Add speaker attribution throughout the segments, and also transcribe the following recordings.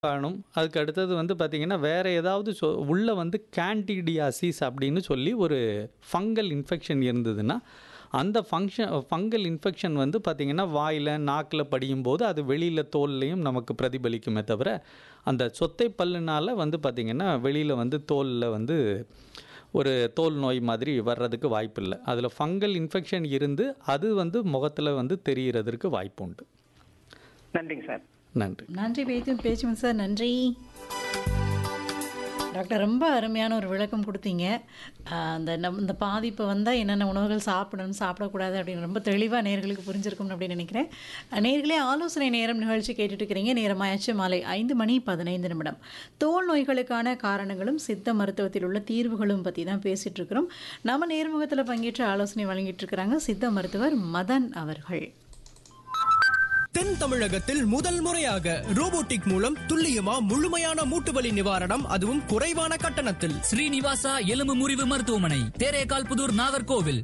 Speaker 1: காணும். அதுக்கு அடுத்தது வந்து பார்த்தீங்கன்னா, வேற ஏதாவது சொ உள்ள வந்து கேண்டிடியாசிஸ் அப்படின்னு சொல்லி ஒரு ஃபங்கல் இன்ஃபெக்ஷன் இருந்ததுன்னா, அந்த ஃபங்ஷன் ஃபங்கல் இன்ஃபெக்ஷன் வந்து பார்த்தீங்கன்னா, வாயில, நாக்குல படியும்போது அது வெளியில தோல்லயும் நமக்கு பிரதிபலிக்குமே தவிர, அந்த சொத்தை பல்லுனால வந்து பார்த்தீங்கன்னா, வெளியில வந்து தோல்ல வந்து ஒரு தோல் நோய் மாதிரி வர்றதுக்கு வாய்ப்பில்ல. அதில ஃபங்கல் இன்ஃபெக்ஷன் இருந்து, அது வந்து முகத்தில வந்து தெரியறதற்கு வாய்ப்புண்டு.
Speaker 2: நன்றிங்க சார்.
Speaker 1: நன்றி.
Speaker 3: நன்றி பேச்சு பேச்சுங்க சார் நன்றி டாக்டர் ரொம்ப அருமையான ஒரு விளக்கம் கொடுத்தீங்க ஆஹ் அந்த நம் இந்த பாதிப்பு வந்தால் என்னென்ன உணவுகள் சாப்பிடணும் சாப்பிடக்கூடாது அப்படின்னு ரொம்ப தெளிவாக நேர்களுக்கு புரிஞ்சிருக்கும் அப்படின்னு நினைக்கிறேன் அஹ் நேர்களே ஆலோசனை நேரம் நிகழ்ச்சி கேட்டுட்டு இருக்கிறீங்க நேரமாயாச்சு மாலை ஐந்து மணி பதினைந்து நிமிடம் தோல் நோய்களுக்கான காரணங்களும் சித்த மருத்துவத்தில் உள்ள தீர்வுகளும் பற்றி தான் பேசிட்டு இருக்கிறோம் நம்ம நேர்முகத்தில் பங்கேற்று ஆலோசனை வழங்கிட்டு இருக்கிறாங்க சித்த மருத்துவர் மதன் அவர்கள்
Speaker 4: தென் தமிழகத்தில் முதல் முறையாக ரோபோட்டிக் மூலம் துல்லியமா முழுமையான மூட்டு வலி நிவாரணம் அதுவும் குறைவான கட்டணத்தில்
Speaker 5: ஸ்ரீனிவாசா எலும்பு முறிவு மருத்துவமனை தேரேகால் புதூர் நாகர்கோவில்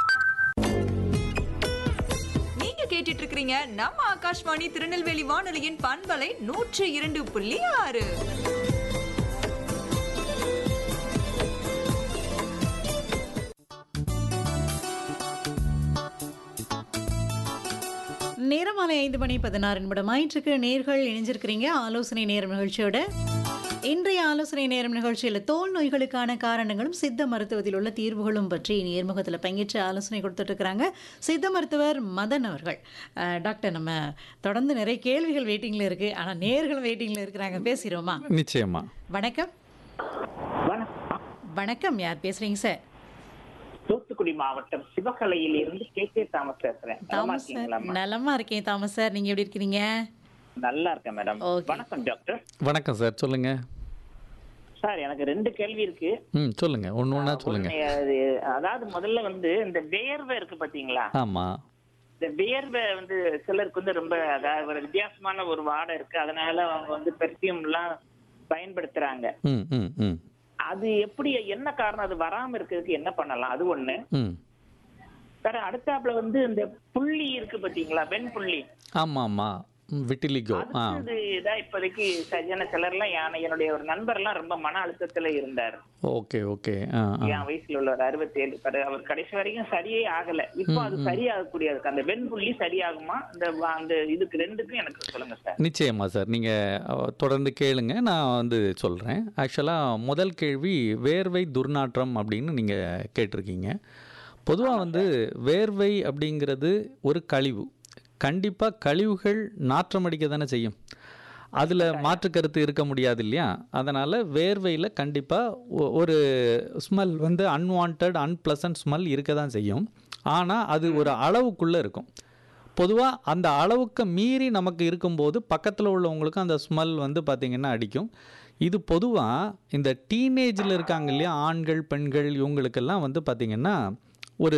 Speaker 6: நீங்க கேட்டுட்டு இருக்கிறீங்க நம்ம ஆகாஷ்வாணி திருநெல்வேலி வானொலியின் பண்பலை நூற்று இரண்டு புள்ளி ஆறு
Speaker 3: நேரமாலை ஐந்து மணி பதினாறு நிமிடம் ஆயிற்றுக்கு நேர்கள் இணைஞ்சிருக்கிறீங்க ஆலோசனை நேரம் நிகழ்ச்சியோட இன்றைய ஆலோசனை நேரம் நிகழ்ச்சியில் தோல் நோய்களுக்கான காரணங்களும் சித்த மருத்துவத்தில் உள்ள தீர்வுகளும் பற்றி நேர்முகத்தில் பங்கேற்று ஆலோசனை கொடுத்துட்டு இருக்கிறாங்க சித்த மருத்துவர் மதன் அவர்கள் அஹ், டாக்டர் நம்ம தொடர்ந்து நிறைய கேள்விகள் வெயிட்டிங்கில் இருக்கு ஆனால் நேர்களும் வெயிட்டிங்கில் இருக்கிறாங்க பேசிடுவோமா
Speaker 1: நிச்சயமா.
Speaker 3: வணக்கம்
Speaker 2: வணக்கம்.
Speaker 3: வணக்கம் யார் பேசுறீங்க சார்
Speaker 2: தூத்துக்குடி மாவட்டம் சிவகலையில் இருந்து கே கே தாமஸ் பேசுறேன் நலமா
Speaker 3: தாமஸ் சார்
Speaker 2: இருக்கீங்களாம்மா?
Speaker 3: நலமா இருக்கேன் தாமஸ் சார் நீங்க எப்படி இருக்கிறீங்க
Speaker 2: நல்லா இருக்கேன் மேடம்
Speaker 3: Okay.
Speaker 2: வணக்கம் டாக்டர்
Speaker 1: வணக்கம் சார். சொல்லுங்க.
Speaker 2: சார் எனக்கு ரெண்டு கேள்வி இருக்கு
Speaker 1: ம். சொல்லுங்க. ஒண்ணு ஒண்ணா சொல்லுங்க.
Speaker 2: ஒண்ணு, அது- அதாவது முதல்ல வந்து இந்த வேர்வை இருக்கு பாத்தீங்களா
Speaker 1: ஆமா.
Speaker 2: இந்த வேர்வை வந்து சிலருக்கு வந்து ரொம்ப அதாவது ஒரு வித்தியாசமான ஒரு வாடை இருக்கு அதனால அவங்க வந்து பெர்ஃபியூம் எல்லாம் பயன்படுத்துறாங்க
Speaker 1: ம். ம். ம்.
Speaker 2: அது எப்படி என்ன காரணம் அது வராம இருக்கிறதுக்கு என்ன பண்ணலாம் அது ஒண்ணு
Speaker 1: ம்.
Speaker 2: வேற அடுத்தாப்புல வந்து இந்த புள்ளி இருக்கு பாத்தீங்களா வெண் புள்ளி
Speaker 1: ஆமா ஆமா. ம், விட்டிலிகோ. ஆ.
Speaker 2: அது இதான் இப்போதைக்கு சரியான சிலர்லாம் யானை என்னுடைய ஒரு நண்பர்லாம் ரொம்ப மன அழுத்தத்துல இருந்தார்
Speaker 1: ஓகே ஓகே. ஆ ஆ.
Speaker 2: என் வயசுல உள்ள ஒரு அறுபத்தி ஏழு அவர் கடைசி வரைக்கும் சரியே ஆகல இப்போ அது சரியாகக்கூடிய இருக்கு அந்த வெண்புள்ளி சரியாகுமா இந்த வ- அந்த இதுக்கு ரெண்டுக்கும் எனக்கு சொல்லுங்க சார்
Speaker 1: நிச்சயமா சார். நீங்க அ, தொடர்ந்து கேளுங்க. நான் வந்து சொல்றேன். ஆக்சுவலா முதல் கேள்வி வேர்வை துர்நாற்றம் அப்படின்னு நீங்க கேட்டிருக்கீங்க. பொதுவா வந்து வேர்வை அப்படிங்கிறது ஒரு கழிவு. கண்டிப்பா கழிவுகள் நாற்றம் அடிக்க தானே செய்யும். அதில் மாற்று கருத்து இருக்க முடியாது இல்லையா அதனால் வேர்வையில் கண்டிப்பாக ஒரு ஸ்மெல் வந்து அன்வான்ட் அன்பிளசன்ட் ஸ்மெல் இருக்க தான் செய்யும் ஆனால் அது ஒரு அளவுக்குள்ளே இருக்கும் பொதுவாக அந்த அளவுக்கு மீறி நமக்கு இருக்கும்போது பக்கத்தில் உள்ளவங்களுக்கும் அந்த ஸ்மெல் வந்து பார்த்திங்கன்னா அடிக்கும் இது பொதுவாக இந்த டீனேஜில் இருக்காங்க இல்லையா ஆண்கள் பெண்கள் இவங்களுக்கெல்லாம் வந்து பார்த்திங்கன்னா ஒரு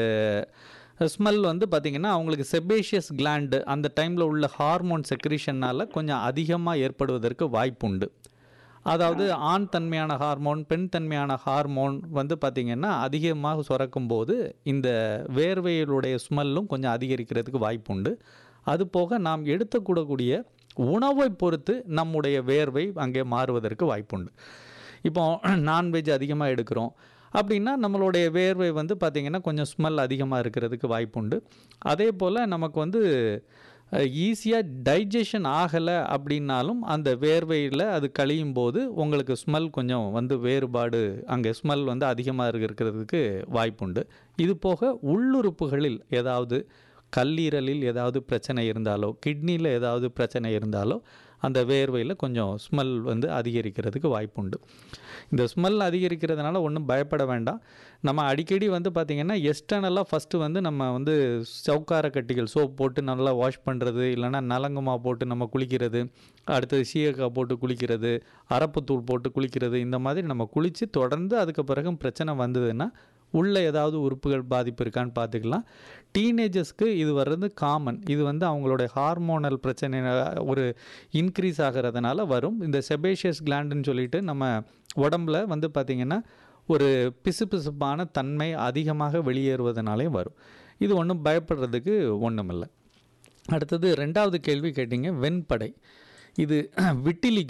Speaker 1: ஸ்மெல் வந்து பார்த்திங்கன்னா அவங்களுக்கு செபேஷியஸ் கிளாண்டு அந்த டைமில் உள்ள ஹார்மோன் செக்ரிஷனால் கொஞ்சம் அதிகமாக ஏற்படுவதற்கு வாய்ப்புண்டு அதாவது ஆண் தன்மையான ஹார்மோன் பெண் தன்மையான ஹார்மோன் வந்து பார்த்திங்கன்னா அதிகமாக சுரக்கும் போது இந்த வேர்வைகளுடைய ஸ்மெல்லும் கொஞ்சம் அதிகரிக்கிறதுக்கு வாய்ப்புண்டு அது போக நாம் எடுத்துக்கூடக்கூடிய உணவை பொறுத்து நம்முடைய வேர்வை அங்கே மாறுவதற்கு வாய்ப்புண்டு இப்போ நான்வெஜ் அதிகமாக எடுக்கிறோம் அப்படின்னா நம்மளுடைய வேர்வை வந்து பார்த்திங்கன்னா கொஞ்சம் ஸ்மெல் அதிகமாக இருக்கிறதுக்கு வாய்ப்புண்டு அதே போல் நமக்கு வந்து ஈஸியாக டைஜஷன் ஆகலை அப்படின்னாலும் அந்த வேர்வையில் அது கழியும் போது உங்களுக்கு ஸ்மெல் கொஞ்சம் வந்து வேறுபாடு அங்கே ஸ்மெல் வந்து அதிகமாக இருக்கிறதுக்கு வாய்ப்புண்டு இது போக உள்ளுறுப்புகளில் ஏதாவது கல்லீரலில் ஏதாவது பிரச்சனை இருந்தாலோ கிட்னியில் ஏதாவது பிரச்சனை இருந்தாலோ அந்த வேர்வையில் கொஞ்சம் ஸ்மெல் வந்து அதிகரிக்கிறதுக்கு வாய்ப்புண்டு இந்த ஸ்மெல் அதிகரிக்கிறதுனால ஒன்றும் பயப்பட வேண்டாம் நம்ம அடிக்கடி வந்து பார்த்திங்கன்னா எஸ்டர்னலாக ஃபஸ்ட்டு வந்து நம்ம வந்து சவுக்கார கட்டிகள் சோப் போட்டு நல்லா வாஷ் பண்ணுறது இல்லைன்னா நலங்குமா போட்டு நம்ம குளிக்கிறது அடுத்தது சீயக்காய் போட்டு குளிக்கிறது அரப்புத்தூள் போட்டு குளிக்கிறது இந்த மாதிரி நம்ம குளித்து தொடர்ந்து அதுக்கு பிறகு பிரச்சனை வந்ததுன்னா உள்ள ஏதாவது உறுப்புகள் பாதிப்பு இருக்கான்னு பார்த்துக்கலாம் டீனேஜர்ஸ்க்கு இது வர்றது காமன் இது வந்து அவங்களுடைய ஹார்மோனல் பிரச்சனை ஒரு இன்க்ரீஸ் ஆகிறதுனால வரும் இந்த செபேஷியஸ் கிளாண்டுன்னு சொல்லிட்டு நம்ம உடம்புல வந்து பார்த்திங்கன்னா ஒரு பிசுபிசுப்பான தன்மை அதிகமாக வெளியேறுவதனாலே வரும் இது ஒன்றும் பயப்படுறதுக்கு ஒன்றுமில்லை அடுத்தது ரெண்டாவது கேள்வி கேட்டிங்க வெண்படை இது விட்டிலிகோ